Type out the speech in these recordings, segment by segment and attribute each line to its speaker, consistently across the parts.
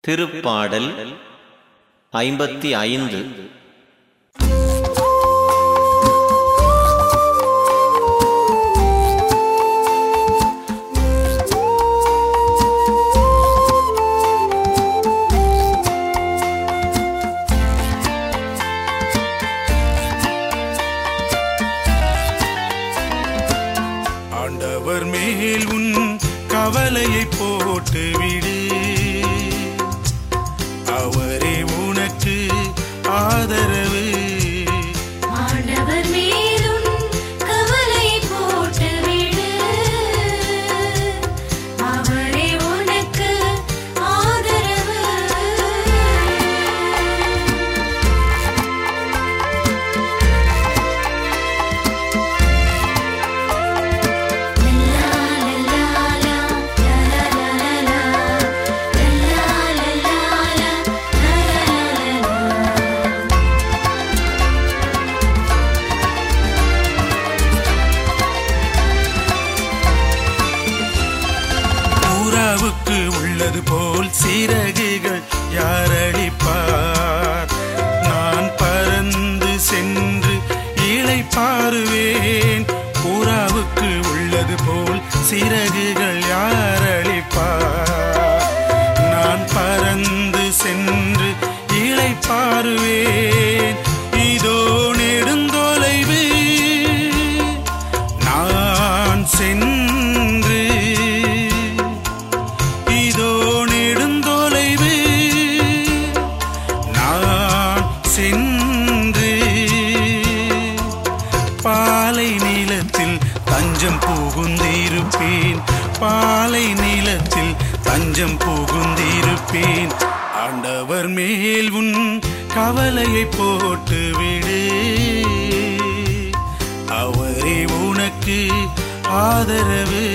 Speaker 1: திருப்பாடல் ஐம்பத்தி ஐந்து
Speaker 2: ஆண்டவர் மேல் உன் கவலையை போட்டு விடு அவரே உனக்கு ஆதரவு
Speaker 3: ஆண்டவர் மேலும் கவலை போட்டு விடு அவரே உனக்கு ஆதரவு லல்லா லல்லா லா லல்லா லல்லா லல்லா லல்லா லல்லா
Speaker 2: பூராவுக்கு உள்ளது போல் சிறகுகள் யாரடிப்பார் நான் பறந்து சென்று இலை பாருவேன் பூராவுக்கு உள்ளது போல் சிறகுகள் யாரளிப்பார் நான் பறந்து சென்று இலை பாருவேன் இதோ நெடுந்தொலைவு நான் சென்று இதோ நெடுந்தொலைவு நான் சென்று பாலை நீளத்தில் தஞ்சம் புகுந்திருப்பேன் பாலை நீளத்தில் தஞ்சம் புகுந்திருப்பேன் ஆண்டவர் மேல் உன் கவலையை போட்டு விடு அவரே உனக்கு ஆதரவு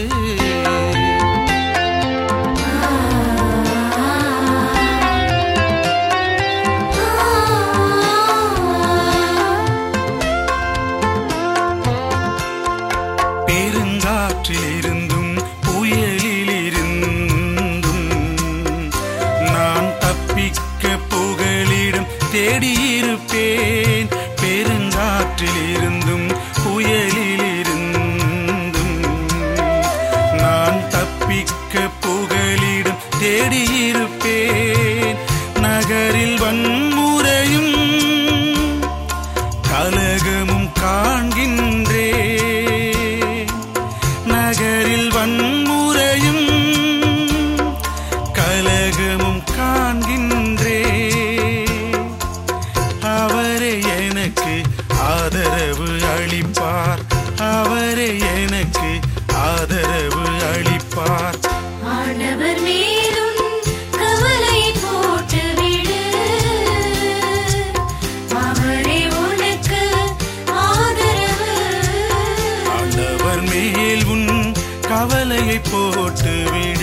Speaker 2: பெருங்காற்றிலிருந்தும் புயலிலிருந்தும் நான் தப்பிக்க புகலிடம் தேடியிருப்பேன் பெருங்காற்றிலிருந்தும் புயலிலிருந்தும் நான் தப்பிக்க புகலிடம் தேடியிருப்பேன் நகரில் வன்முறையும் கலகமும் காண்கின்றே நகரில் வன்முறையும் கலகமும் காண்கின்றே அவரே எனக்கு ஆதரவு அளிப்பார் அவரே எனக்கு ஆதரவு அளிப்பார்
Speaker 3: ஆண்டவர் மேலும் கவலை போட்டு விடு அவரே உனக்கு ஆதரவு
Speaker 2: ஆண்டவர் மேல் உன் கவலையை போட்டு விடு